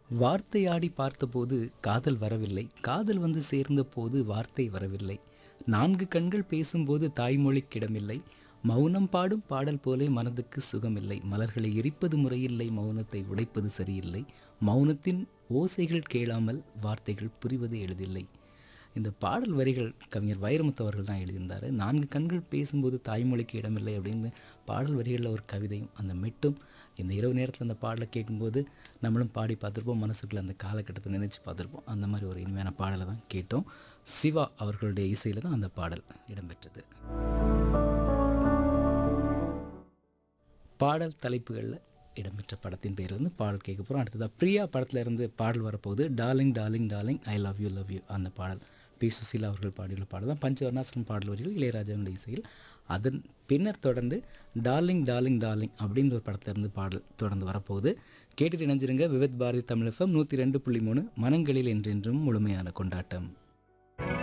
வார்த்தையாடி பார்த்தபோது காதல் வரவில்லை காதல் வந்து சேர்ந்தபோது வார்த்தை வரவில்லை நான்கு கண்கள் பேசும்போது தாய்மொழிக்கிடமில்லை மௌனம் பாடும் பாடல் போலே மனதுக்கு சுகமில்லை மலர்களை எரிப்பது முறையில்லை மௌனத்தை உடைப்பது சரியில்லை மௌனத்தின் ஓசைகள் கேளாமல் வார்த்தைகள் புரிவது எளிதில்லை இந்த பாடல் வரிகள் கவிஞர் வைரமுத்து அவர்கள் தான் எழுதியிருந்தார் நான்கு கண்கள் பேசும்போது தாய்மொழிக்கு இடமில்லை அப்படின்னு பாடல் வரிகளில் ஒரு கவிதையும் அந்த மெட்டும் இந்த இரவு நேரத்தில் அந்த பாடலை கேட்கும்போது நம்மளும் பாடி பார்த்துருப்போம் மனசுக்குள்ள அந்த காலகட்டத்தை நினச்சி பார்த்துருப்போம் அந்த மாதிரி ஒரு இனிமையான பாடலை தான் கேட்டோம் சிவா அவர்களுடைய இசையில் தான் அந்த பாடல் இடம்பெற்றது பாடல் தலைப்புகளில் இடம்பெற்ற படத்தின் பேர் வந்து பாடல் கேட்க போகிறோம் அடுத்ததாக பிரியா படத்தில் இருந்து பாடல் வரப்போகுது darling darling darling I love you love you அந்த பாடல் பி சுசீலா அவர்கள் பாடியுள்ள பாடல் தான் பஞ்சவர்ணாசிரம் பாடல் வரிகள் இளையராஜாவின் இசையில் அதன் பின்னர் தொடர்ந்து டார்லிங் டார்லிங் டார்லிங் அப்படின்ற ஒரு படத்துல இருந்து பாடல் தொடர்ந்து வரப்போகுது கேட்டுட்டு இணைஞ்சிருங்க விவித் பாரதி தமிழ் எஃப்எம் நூற்றி ரெண்டு புள்ளி மூணு மனங்களில் என்றென்றும் முழுமையான கொண்டாட்டம்